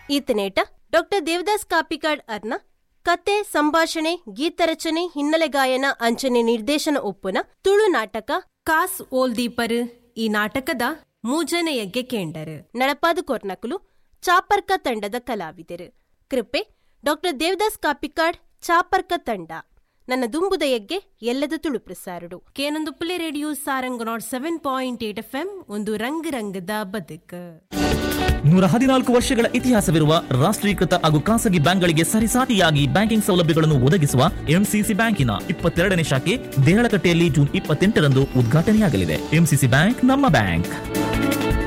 ಈತನೇಟ doctor Devadas Kapikad ಅರ್ನ ಕತೆ ಸಂಭಾಷಣೆ ಗೀತರಚನೆ ಹಿನ್ನೆಲೆ ಗಾಯನ ಅಂಚನೆ ನಿರ್ದೇಶನ ಒಪ್ಪುನ ತುಳು ನಾಟಕ ಕಾಸ್ ಓಲ್ದೀಪರ್ ಈ ನಾಟಕದ ಮೂಜನೆಯಗ್ಗೆ ಕೇಂಡರು ನಡಪಾದು ಕೊರ್ನಕುಲು ಚಾಪರ್ಕ ತಂಡದ ಕಲಾವಿದರು ಕೃಪೆ ಡಾಕ್ಟರ್ ದೇವದಾಸ್ ಕಾಪಿಕಾಡ್ ಚಾಪರ್ಕ ತಂಡ ನನ್ನ ದುಂಬುದ ಯಗ್ಗೆ ಎಲ್ಲದ ತುಳು ಪ್ರಸಾರಡು ಕೇನೊಂದು ಪುಲೆ radio Sarang nought seven point eight F M ಒಂದು ರಂಗ್ ರಂಗದ ಬದುಕು ನೂರ ಹದಿನಾಲ್ಕು ವರ್ಷಗಳ ಇತಿಹಾಸವಿರುವ ರಾಷ್ಟ್ರೀಕೃತ ಹಾಗೂ ಖಾಸಗಿ ಬ್ಯಾಂಕ್ಗಳಿಗೆ ಸರಿಸಾಟಿಯಾಗಿ ಬ್ಯಾಂಕಿಂಗ್ ಸೌಲಭ್ಯಗಳನ್ನು ಒದಗಿಸುವ ಎಂಸಿಸಿ ಬ್ಯಾಂಕಿನ ಇಪ್ಪತ್ತೆರಡನೇ ಶಾಖೆ ದೇಹಳಕಟ್ಟೆಯಲ್ಲಿ ಜೂನ್ ಇಪ್ಪತ್ತೆಂಟರಂದು ಉದ್ಘಾಟನೆಯಾಗಲಿದೆ ಎಂಸಿಸಿ ಬ್ಯಾಂಕ್ ನಮ್ಮ ಬ್ಯಾಂಕ್